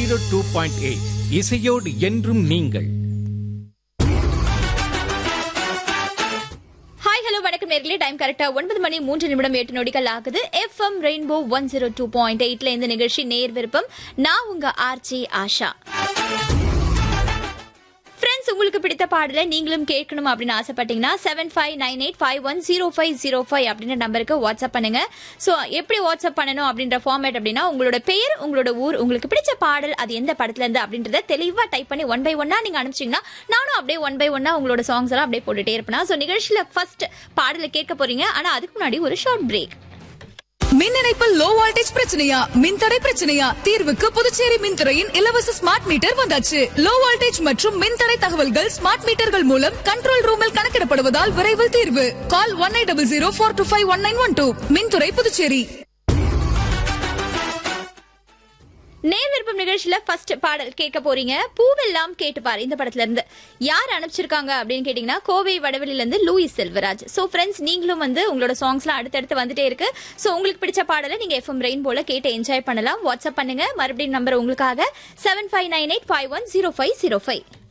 zero two point eight இசையோடு என்றும் நீங்கள் ஹாய் ஹலோ வணக்கம் நேர்களே டைம் கரெக்டா ஒன்பது மணி மூன்று நிமிடம் எட்டு நொடிகள் ஆகுது FM rainbow one zero two point எயிட்ல இந்த நிகழ்ச்சி நேர் விருப்பம் நான் உங்க ஆர்ஜி ஆஷா ஃப்ரெண்ட்ஸ் உங்களுக்கு பிடித்த பாடலை நீங்களும் கேட்கணும் அப்படின்னு ஆசைப்பட்டீங்கன்னா seven five nine eight five one zero five zero five அப்படின்ற நம்பருக்கு வாட்ஸ்அப் பண்ணுங்க ஸோ எப்படி வாட்ஸ்அப் பண்ணணும் அப்படின்ற ஃபார்மேட் அப்படின்னா உங்களோட பெயர் உங்களோட ஊர் உங்களுக்கு பிடிச்ச பாடல் அது எந்த படத்துல இருந்து அப்படின்றத தெளிவாக டைப் பண்ணி ஒன் பை ஒன்னா நீங்க அனுப்பிச்சிங்கன்னா நானும் அப்படியே ஒன் பை ஒன்னா உங்களோட சாங்ஸ் எல்லாம் அப்படியே போட்டுட்டே இருப்பேன் ஸோ நிகழ்ச்சியில ஃபர்ஸ்ட் பாடலை கேட்க போறீங்க ஆனா அதுக்கு முன்னாடி ஒரு ஷார்ட் பிரேக் மின் இணைப்பில் லோ வோல்டேஜ் பிரச்சனையா மின்தடை பிரச்சனையா தீர்வுக்கு புதுச்சேரி மின்துறையின் இலவச ஸ்மார்ட் மீட்டர் வந்தாச்சு லோ வோல்டேஜ் மற்றும் மின்தடை தகவல்கள் ஸ்மார்ட் மீட்டர்கள் மூலம் கண்ட்ரோல் ரூமில் கணக்கிடப்படுவதால் விரைவில் தீர்வு call one eight double zero four two five one nine one two மின்துறை புதுச்சேரி நேர் விருப்பம் நிகழ்ச்சியில ஃபர்ஸ்ட் பாடல் கேட்க போறீங்க பூவெல்லாம் கேட்டுப்பாரு இந்த படத்துல இருந்து யார் அனுப்பிச்சிருக்காங்க அப்படின்னு கேட்டீங்கன்னா கோவை வடவெளியில இருந்து லூயிஸ் செல்வராஜ் சோ ஃப்ரெண்ட்ஸ் நீங்களும் வந்து உங்களோட சாங்ஸ்லாம் அடுத்தடுத்து வந்துட்டே இருக்கு சோ உங்களுக்கு பிடிச்ச பாடலை நீங்க எஃப்எம் ரெயின் போல கேட்டு என்ஜாய் பண்ணலாம் வாட்ஸ்அப் பண்ணுங்க மறுபடியும் நம்பர் உங்களுக்காக seven five nine eight five one zero five zero five